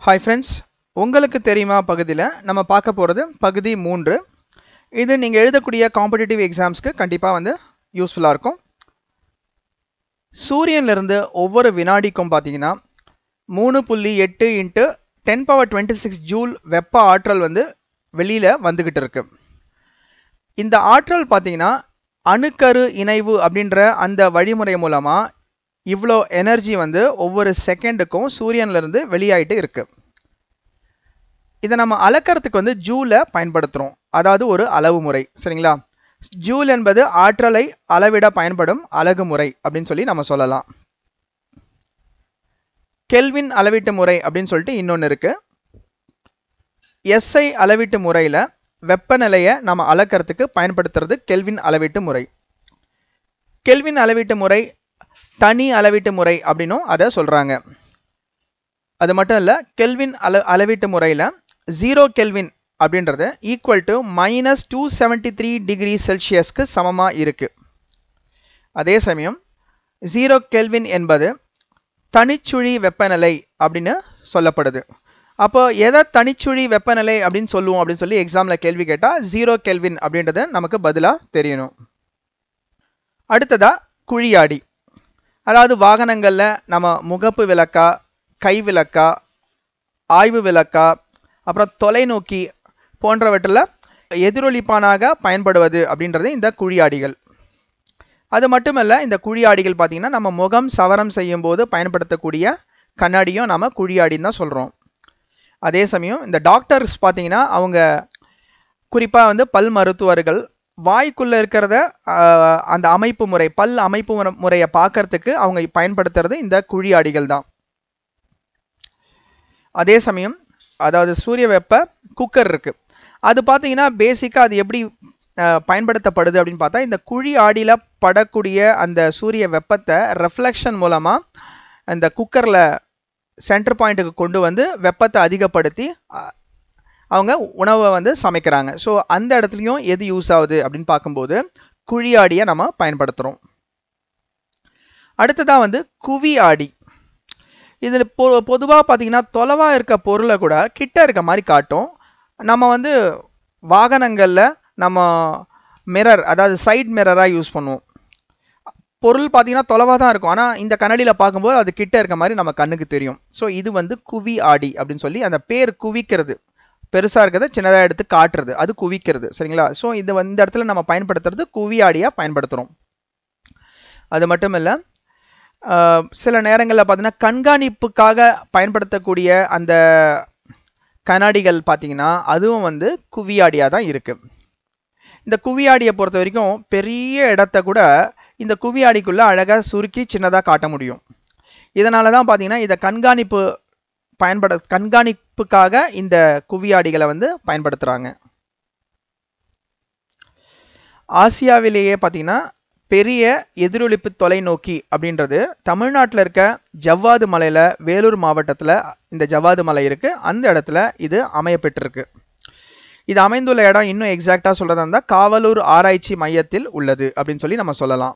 hi friends உங்களுக்கு தெரியுமா பகுதியில் நம்ம பார்க்க போகிறது பகுதி மூன்று இது நீங்கள் எழுதக்கூடிய காம்படிட்டிவ் எக்ஸாம்ஸ்க்கு கண்டிப்பாக வந்து யூஸ்ஃபுல்லாக இருக்கும் சூரியன்லேருந்து ஒவ்வொரு வினாடிக்கும் பார்த்தீங்கன்னா மூணு புள்ளி எட்டு into ten power twenty six joule வெப்ப ஆற்றல் வந்து வெளியில் வந்துக்கிட்டு இருக்கு இந்த ஆற்றல் பார்த்தீங்கன்னா அணுக்கரு இணைவு அப்படின்ற அந்த வழிமுறை மூலமாக இவ்வளோ எனர்ஜி வந்து ஒவ்வொரு செகண்டுக்கும் சூரியன்லேருந்து வெளியாயிட்டு இருக்கு இதை நம்ம அளக்கிறதுக்கு வந்து ஜூலை பயன்படுத்துகிறோம் அதாவது ஒரு அளவு முறை சரிங்களா ஜூல் என்பது ஆற்றலை அளவிட பயன்படும் அலகு முறை அப்படின்னு சொல்லி நம்ம சொல்லலாம் கெல்வின் அளவீட்டு முறை அப்படின்னு சொல்லிட்டு இன்னொன்று இருக்கு எஸ்ஐ அளவீட்டு முறையில் வெப்பநிலையை நம்ம அளக்கிறதுக்கு பயன்படுத்துறது கெல்வின் அளவீட்டு முறை கெல்வின் அளவீட்டு முறை தனி அளவீட்டு முறை அப்படின்னும் அதை சொல்கிறாங்க அது மட்டும் இல்லை கெல்வின் அள அளவீட்டு முறையில் ஜீரோ கெல்வின் அப்படின்றது equal to minus two seventy three degree செல்சியஸ்க்கு சமமாக இருக்குது அதே சமயம் ஜீரோ கெல்வின் என்பது தனிச்சுழி வெப்பநிலை அப்படின்னு சொல்லப்படுது அப்போ எதை தனிச்சுழி வெப்பநிலை அப்படின்னு சொல்லுவோம் அப்படின்னு சொல்லி எக்ஸாமில் கேள்வி கேட்டால் ஜீரோ கெல்வின் அப்படின்றது நமக்கு பதிலாக தெரியணும் அடுத்ததா குழியாடி அதாவது வாகனங்களில் நம்ம முகப்பு விளக்கா கை விளக்கா ஆய்வு விளக்கா அப்புறம் தொலைநோக்கி போன்றவற்றில் எதிரொலிப்பானாக பயன்படுவது அப்படின்றது இந்த குழியாடிகள் அது மட்டுமல்ல இந்த குழியாடிகள் பார்த்திங்கன்னா நம்ம முகம் சவரம் செய்யும் போது பயன்படுத்தக்கூடிய கண்ணாடியும் நம்ம குழியாடின்னு தான் சொல்கிறோம் அதே சமயம் இந்த டாக்டர்ஸ் பார்த்தீங்கன்னா அவங்க குறிப்பாக வந்து பல் மருத்துவர்கள் வாய்க்குள்ளே இருக்கிறத அந்த அமைப்பு முறை பல் அமைப்பு முறையை பார்க்கறதுக்கு அவங்க பயன்படுத்துறது இந்த குழியாடிகள் தான் அதே சமயம் அதாவது சூரிய வெப்ப குக்கர் இருக்குது அது பார்த்தீங்கன்னா பேசிக்காக அது எப்படி பயன்படுத்தப்படுது அப்படின்னு பார்த்தா இந்த குழி ஆடியில் படக்கூடிய அந்த சூரிய வெப்பத்தை ரெஃப்ளெக்ஷன் மூலமாக இந்த குக்கரில் சென்டர் பாயிண்ட்டுக்கு கொண்டு வந்து வெப்பத்தை அதிகப்படுத்தி அவங்க உணவை வந்து சமைக்கிறாங்க ஸோ அந்த இடத்துலையும் எது யூஸ் ஆகுது அப்படின்னு பார்க்கும்போது குழி ஆடியை நம்ம பயன்படுத்துகிறோம் அடுத்ததாக வந்து குவி ஆடி இதில் பொ பொதுவாக பார்த்தீங்கன்னா தொலைவாக இருக்க பொருளை கூட கிட்ட இருக்க மாதிரி காட்டும் நம்ம வந்து வாகனங்களில் நம்ம மிரர் அதாவது சைட் மிரராக யூஸ் பண்ணுவோம் பொருள் பார்த்தீங்கன்னா தொலைவாக தான் இருக்கும் ஆனால் இந்த கண்ணாடியில் பார்க்கும்போது அது கிட்ட இருக்க மாதிரி நம்ம கண்ணுக்கு தெரியும் ஸோ இது வந்து குவி ஆடி அப்படின்னு சொல்லி அந்த பேர் குவிக்கிறது பெருசாக இருக்கிறத சின்னதாக எடுத்து காட்டுறது அது குவிக்கிறது சரிங்களா ஸோ இது இந்த இடத்துல நம்ம பயன்படுத்துறது குவி ஆடியாக பயன்படுத்துகிறோம் அது மட்டும் இல்லை சில நேரங்களில் பார்த்தீங்கன்னா கண்காணிப்புக்காக பயன்படுத்தக்கூடிய அந்த கண்ணாடிகள் பார்த்தீங்கன்னா அதுவும் வந்து குவியாடியாக தான் இருக்குது இந்த குவியாடியை பொறுத்த வரைக்கும் பெரிய இடத்த கூட இந்த குவியாடிக்குள்ளே அழகாக சுருக்கி சின்னதாக காட்ட முடியும் இதனால தான் பார்த்தீங்கன்னா இதை கண்காணிப்பு பயன்பட கண்காணிப்புக்காக இந்த குவியாடிகளை வந்து பயன்படுத்துகிறாங்க ஆசியாவிலேயே பார்த்தீங்கன்னா பெரிய எதிரொலிப்பு தொலைநோக்கி அப்படின்றது தமிழ்நாட்டில் இருக்க ஜவ்வாது மலையில் வேலூர் மாவட்டத்தில் இந்த ஜவ்வாது மலை இருக்குது அந்த இடத்துல இது அமையப்பெற்றிருக்கு இது அமைந்துள்ள இடம் இன்னும் எக்ஸாக்டாக சொல்கிறதா இருந்தால் காவலூர் ஆராய்ச்சி மையத்தில் உள்ளது அப்படின்னு சொல்லி நம்ம சொல்லலாம்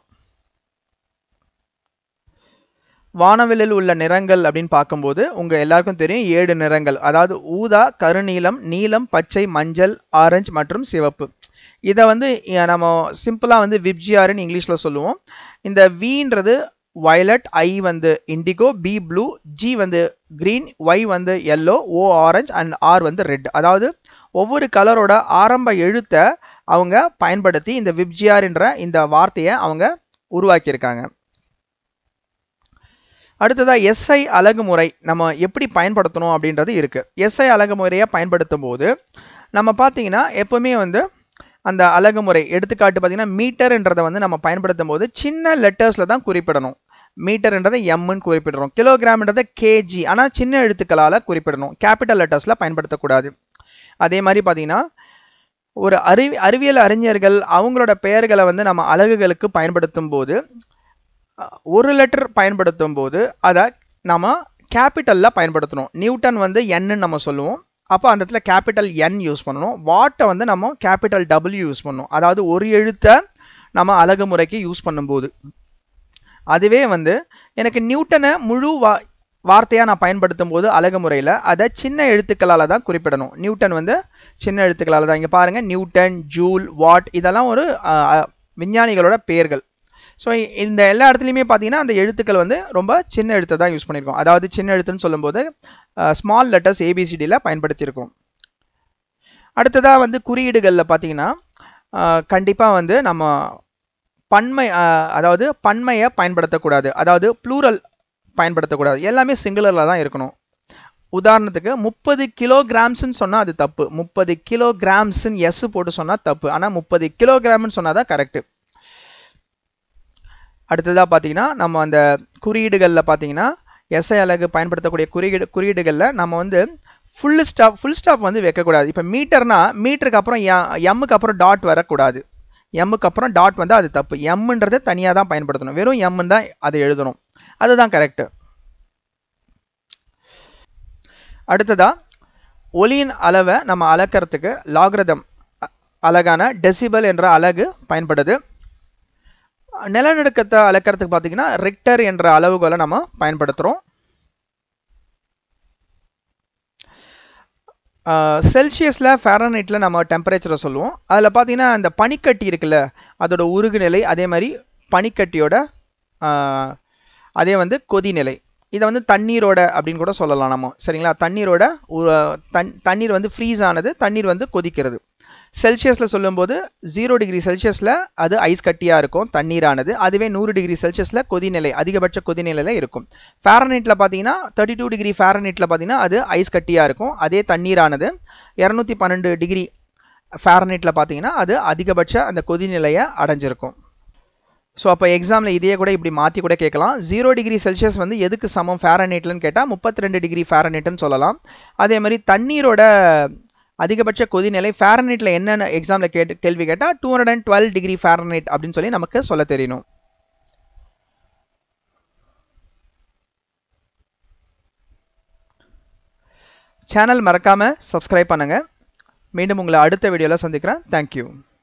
வானவிலில் உள்ள நிறங்கள் அப்படின்னு பார்க்கும்போது உங்கள் எல்லாருக்கும் தெரியும் ஏழு நிறங்கள் அதாவது ஊதா கருநீலம் நீலம் பச்சை மஞ்சள் ஆரஞ்சு மற்றும் சிவப்பு இதை வந்து நம்ம சிம்பிளாக வந்து விப்ஜிஆர்னு இங்கிலீஷில் சொல்லுவோம் இந்த வின்றது வயலட் ஐ வந்து இண்டிகோ பி ப்ளூ ஜி வந்து க்ரீன் ஒய் வந்து yellow O orange and R வந்து ரெட் அதாவது ஒவ்வொரு கலரோட ஆரம்ப எழுத்தை அவங்க பயன்படுத்தி இந்த விப்ஜிஆர் என்ற இந்த வார்த்தையை அவங்க உருவாக்கியிருக்காங்க அடுத்ததாக எஸ்ஐ அழகு முறை நம்ம எப்படி பயன்படுத்தணும் அப்படின்றது இருக்குது எஸ்ஐ அழகு முறையை பயன்படுத்தும் போது நம்ம பார்த்தீங்கன்னா எப்போவுமே வந்து அந்த அழகு முறை எடுத்துக்காட்டு பார்த்தீங்கன்னா மீட்டர்ன்றதை வந்து நம்ம பயன்படுத்தும் போது சின்ன லெட்டர்ஸில் தான் குறிப்பிடணும் மீட்டர்ன்றதை எம்னு குறிப்பிடுறோம் கிலோகிராம்ன்றதை கேஜி ஆனால் சின்ன எழுத்துக்களால் குறிப்பிடணும் கேபிட்டல் லெட்டர்ஸில் பயன்படுத்தக்கூடாது அதே மாதிரி பார்த்தீங்கன்னா ஒரு அறிவி அறிவியல் அறிஞர்கள் அவங்களோட பெயர்களை வந்து நம்ம அலகுகளுக்கு பயன்படுத்தும் போது ஒரு லெட்டர் பயன்படுத்தும் போது அதை நம்ம கேபிட்டலில் பயன்படுத்தணும் நியூட்டன் வந்து என்னு நம்ம சொல்லுவோம் அப்போ அந்த இடத்துல கேபிட்டல் என் யூஸ் பண்ணணும் வாட்டை வந்து நம்ம கேபிட்டல் டபிள்யூ யூஸ் பண்ணணும் அதாவது ஒரு எழுத்தை நம்ம அழகு முறைக்கு யூஸ் பண்ணும்போது அதுவே வந்து எனக்கு நியூட்டனை முழு வா வார்த்தையாக நான் பயன்படுத்தும் போது அழகு முறையில் அதை சின்ன எழுத்துக்களால் தான் குறிப்பிடணும் நியூட்டன் வந்து சின்ன எழுத்துக்களால் தான் இங்கே பாருங்கள் நியூட்டன் ஜூல் வாட் இதெல்லாம் ஒரு விஞ்ஞானிகளோட பெயர்கள் ஸோ இந்த எல்லா இடத்துலையுமே பார்த்தீங்கன்னா அந்த எழுத்துக்கள் வந்து ரொம்ப சின்ன எழுத்தை தான் யூஸ் பண்ணியிருக்கோம் அதாவது சின்ன எழுத்துன்னு சொல்லும்போது ஸ்மால் லெட்டர்ஸ் ஏபிசிடியில் பயன்படுத்தியிருக்கோம் அடுத்ததாக வந்து குறியீடுகளில் பார்த்தீங்கன்னா கண்டிப்பாக வந்து நம்ம பன்மை அதாவது பன்மையை பயன்படுத்தக்கூடாது அதாவது ப்ளூரல் பயன்படுத்தக்கூடாது எல்லாமே சிங்குலரில் தான் இருக்கணும் உதாரணத்துக்கு முப்பது கிலோகிராம்ஸ்ன்னு சொன்னால் அது தப்பு முப்பது கிலோகிராம்ஸ்ன்னு எஸ் போட்டு சொன்னால் தப்பு ஆனால் முப்பது கிலோகிராம்னு சொன்னால் தான் கரெக்டு அடுத்ததாக பார்த்தீங்கன்னா நம்ம அந்த குறியீடுகளில் பார்த்தீங்கன்னா எஸ்ஐ அலகு பயன்படுத்தக்கூடிய குறியீடு குறியீடுகளில் நம்ம வந்து ஃபுல் ஸ்டாப் ஃபுல் ஸ்டாப் வந்து வைக்கக்கூடாது இப்போ மீட்டர்னா மீட்டருக்கு அப்புறம் எம்முக்கு அப்புறம் டாட் வரக்கூடாது எம்முக்கு அப்புறம் டாட் வந்து அது தப்பு எம்ன்றதை தனியாக தான் பயன்படுத்தணும் வெறும் எம்முன்னு தான் அதை எழுதணும் அதுதான் கரெக்டு அடுத்ததா ஒலியின் அளவை நம்ம அளக்கிறதுக்கு லாகிரதம் அழகான டெசிபல் என்ற அலகு பயன்படுது நிலநடுக்கத்தை அளக்கிறதுக்கு பார்த்தீங்கன்னா ரிக்டர் என்ற அளவுகளை நம்ம பயன்படுத்துகிறோம் செல்சியஸில் ஃபேரனைட்டில் நம்ம டெம்பரேச்சரை சொல்லுவோம் அதில் பார்த்தீங்கன்னா அந்த பனிக்கட்டி இருக்குல்ல அதோட உருகுநிலை அதே மாதிரி பனிக்கட்டியோட அதே வந்து கொதிநிலை இதை வந்து தண்ணீரோட அப்படின்னு கூட சொல்லலாம் நம்ம சரிங்களா தண்ணீரோட தன் தண்ணீர் வந்து ஃப்ரீஸ் ஆனது தண்ணீர் வந்து கொதிக்கிறது செல்சியஸில் சொல்லும்போது ஜீரோ டிகிரி செல்சியஸில் அது ஐஸ் கட்டியாக இருக்கும் தண்ணீரானது அதுவே நூறு டிகிரி செல்சியஸில் கொதிநிலை அதிகபட்ச கொதிநிலையில் இருக்கும் ஃபேரனைட்டில் பார்த்தீங்கன்னா தேர்ட்டி டூ டிகிரி ஃபேரனைட்டில் பார்த்தீங்கன்னா அது ஐஸ் கட்டியாக இருக்கும் அதே தண்ணீரானது இரநூத்தி பன்னெண்டு டிகிரி ஃபேரனைட்டில் பார்த்தீங்கன்னா அது அதிகபட்ச அந்த கொதிநிலையை அடைஞ்சிருக்கும் ஸோ அப்போ எக்ஸாமில் இதையே கூட இப்படி மாற்றி கூட கேட்கலாம் ஜீரோ டிகிரி செல்சியஸ் வந்து எதுக்கு சமம் ஃபேரனைட்லன்னு கேட்டால் முப்பத்தி ரெண்டு டிகிரி ஃபேரனைட்னு சொல்லலாம் அதே மாதிரி தண்ணீரோட அதிகபட்ச கொதிநிலை ஃபேரனைட்டில் என்னென்ன எக்ஸாமில் கேட்டு கேள்வி கேட்டால் two hundred and twelve degree Fahrenheit அப்படின்னு சொல்லி நமக்கு சொல்ல தெரியணும் சேனல் மறக்காமல் சப்ஸ்கிரைப் பண்ணுங்கள் மீண்டும் உங்களை அடுத்த வீடியோவில் சந்திக்கிறேன் தேங்க்யூ